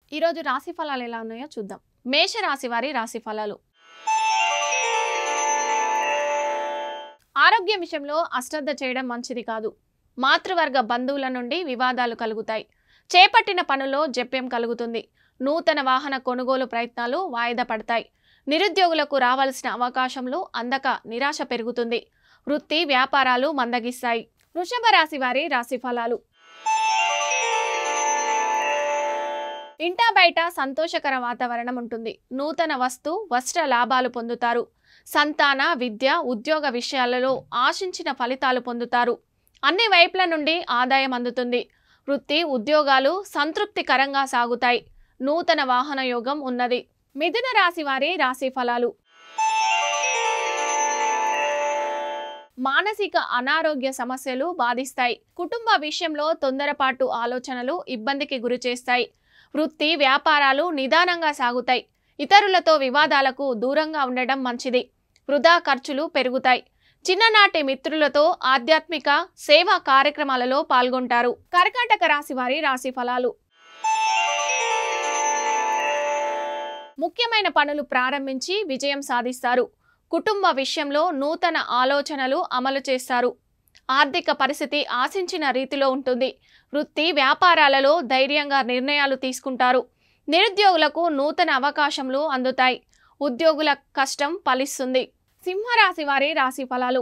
ఈరోజు రాశి ఫలాలు ఎలా ఉన్నాయో చూద్దాం మేష రాశి వారి రాశి ఫలాలు ఆరోగ్యం విషయంలో అశ్రద్ధ చేయడం మంచిది కాదు మాతృవర్గ బంధువుల నుండి వివాదాలు కలుగుతాయి చేపట్టిన పనుల్లో జప్యం కలుగుతుంది నూతన వాహన కొనుగోలు ప్రయత్నాలు వాయిదా పడతాయి నిరుద్యోగులకు రావాల్సిన అవకాశంలో అందక నిరాశ పెరుగుతుంది వృత్తి వ్యాపారాలు మందగిస్తాయి వృషభ రాశి వారి రాశి ఫలాలు ఇంటా బయట సంతోషకర వాతావరణం ఉంటుంది నూతన వస్తు వస్త్ర లాభాలు పొందుతారు సంతాన విద్య ఉద్యోగ విషయాలలో ఆశించిన ఫలితాలు పొందుతారు అన్ని వైపుల నుండి ఆదాయం అందుతుంది వృత్తి ఉద్యోగాలు సంతృప్తికరంగా సాగుతాయి నూతన వాహన యోగం ఉన్నది మిథున రాశి వారి రాశి ఫలాలు మానసిక అనారోగ్య సమస్యలు బాధిస్తాయి కుటుంబ విషయంలో తొందరపాటు ఆలోచనలు ఇబ్బందికి గురి చేస్తాయి వృత్తి వ్యాపారాలు నిదానంగా సాగుతాయి ఇతరులతో వివాదాలకు దూరంగా ఉండడం మంచిది వృధా ఖర్చులు పెరుగుతాయి చిన్ననాటి మిత్రులతో ఆధ్యాత్మిక సేవా కార్యక్రమాలలో పాల్గొంటారు కర్కాటక రాశి వారి రాశి ఫలాలు ముఖ్యమైన పనులు ప్రారంభించి విజయం సాధిస్తారు కుటుంబ విషయంలో నూతన ఆలోచనలు అమలు చేస్తారు ఆర్థిక పరిస్థితి ఆశించిన రీతిలో ఉంటుంది వృత్తి వ్యాపారాలలో ధైర్యంగా నిర్ణయాలు తీసుకుంటారు నిరుద్యోగులకు నూతన అవకాశములు అందుతాయి ఉద్యోగుల కష్టం ఫలిస్తుంది సింహరాశి వారి రాశి ఫలాలు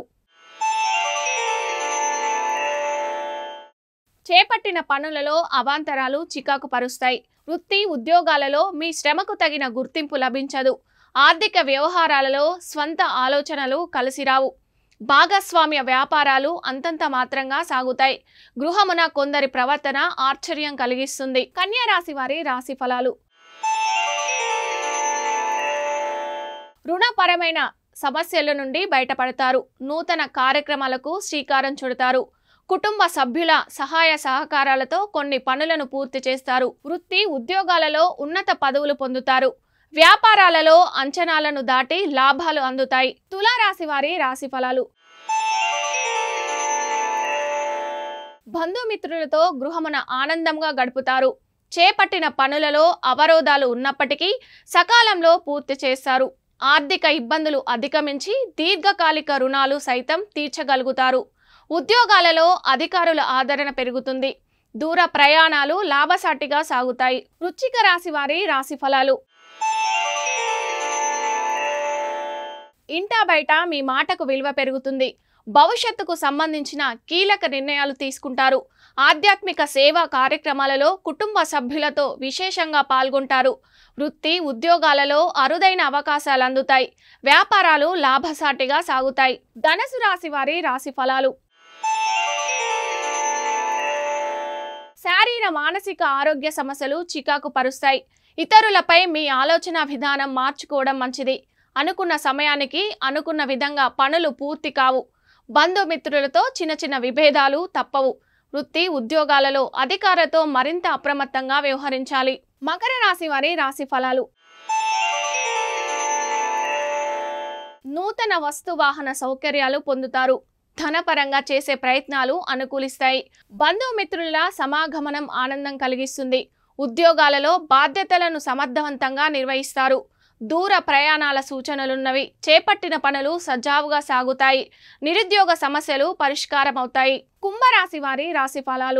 చేపట్టిన పనులలో అవాంతరాలు చికాకు పరుస్తాయి వృత్తి ఉద్యోగాలలో మీ శ్రమకు తగిన గుర్తింపు లభించదు ఆర్థిక వ్యవహారాలలో స్వంత ఆలోచనలు కలిసిరావు భాగస్వామ్య వ్యాపారాలు అంతంత మాత్రంగా సాగుతాయి గృహమున కొందరి ప్రవర్తన ఆశ్చర్యం కలిగిస్తుంది కన్యా రాశి వారి రాశి ఫలాలు రుణపరమైన సమస్యల నుండి బయటపడతారు నూతన కార్యక్రమాలకు శ్రీకారం చుడతారు కుటుంబ సభ్యుల సహాయ సహకారాలతో కొన్ని పనులను పూర్తి చేస్తారు వృత్తి ఉద్యోగాలలో ఉన్నత పదవులు పొందుతారు వ్యాపారాలలో అంచనాలను దాటి లాభాలు అందుతాయి తులారాశి వారి రాశి ఫలాలు బంధుమిత్రులతో గృహమున ఆనందంగా గడుపుతారు చేపట్టిన పనులలో అవరోధాలు ఉన్నప్పటికీ సకాలంలో పూర్తి చేస్తారు ఆర్థిక ఇబ్బందులు అధిగమించి దీర్ఘకాలిక రుణాలు సైతం తీర్చగలుగుతారు ఉద్యోగాలలో అధికారుల ఆదరణ పెరుగుతుంది దూర ప్రయాణాలు లాభసాటిగా సాగుతాయి వృశ్చిక రాశి వారి రాశి ఫలాలు ఇంటా బయట మీ మాటకు విలువ పెరుగుతుంది భవిష్యత్తుకు సంబంధించిన కీలక నిర్ణయాలు తీసుకుంటారు ఆధ్యాత్మిక సేవా కార్యక్రమాలలో కుటుంబ సభ్యులతో విశేషంగా పాల్గొంటారు వృత్తి ఉద్యోగాలలో అరుదైన అవకాశాలు అందుతాయి వ్యాపారాలు లాభసాటిగా సాగుతాయి ధనసు రాశి వారి రాశి ఫలాలు శారీర మానసిక ఆరోగ్య సమస్యలు చికాకు పరుస్తాయి ఇతరులపై మీ ఆలోచన విధానం మార్చుకోవడం మంచిది అనుకున్న సమయానికి అనుకున్న విధంగా పనులు పూర్తి కావు బంధుమిత్రులతో చిన్న చిన్న విభేదాలు తప్పవు వృత్తి ఉద్యోగాలలో అధికారులతో మరింత అప్రమత్తంగా వ్యవహరించాలి మకర రాశి వారి రాశి ఫలాలు నూతన వస్తు వాహన సౌకర్యాలు పొందుతారు ధనపరంగా చేసే ప్రయత్నాలు అనుకూలిస్తాయి బంధుమిత్రుల సమాగమనం ఆనందం కలిగిస్తుంది ఉద్యోగాలలో బాధ్యతలను సమర్థవంతంగా నిర్వహిస్తారు దూర ప్రయాణాల సూచనలున్నవి చేపట్టిన పనులు సజావుగా సాగుతాయి నిరుద్యోగ సమస్యలు పరిష్కారమవుతాయి కుంభరాశి వారి రాశి ఫలాలు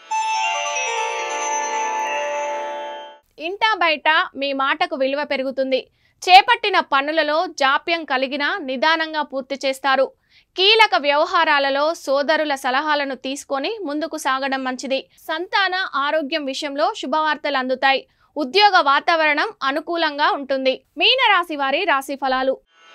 ఇంటా బయట మీ మాటకు విలువ పెరుగుతుంది చేపట్టిన పనులలో జాప్యం కలిగిన నిదానంగా పూర్తి చేస్తారు కీలక వ్యవహారాలలో సోదరుల సలహాలను తీసుకొని ముందుకు సాగడం మంచిది సంతాన ఆరోగ్యం విషయంలో శుభవార్తలు అందుతాయి ఉద్యోగ వాతావరణం అనుకూలంగా ఉంటుంది మీన రాశి వారి రాశి ఫలాలు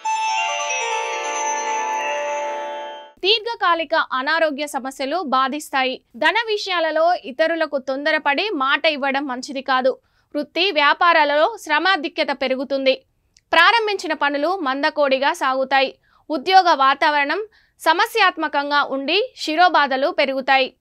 దీర్ఘకాలిక అనారోగ్య సమస్యలు బాధిస్తాయి ధన విషయాలలో ఇతరులకు తొందరపడి మాట ఇవ్వడం మంచిది కాదు వృత్తి వ్యాపారాలలో శ్రమాధిక్యత పెరుగుతుంది ప్రారంభించిన పనులు మందకోడిగా సాగుతాయి ఉద్యోగ వాతావరణం సమస్యాత్మకంగా ఉండి శిరోబాధలు పెరుగుతాయి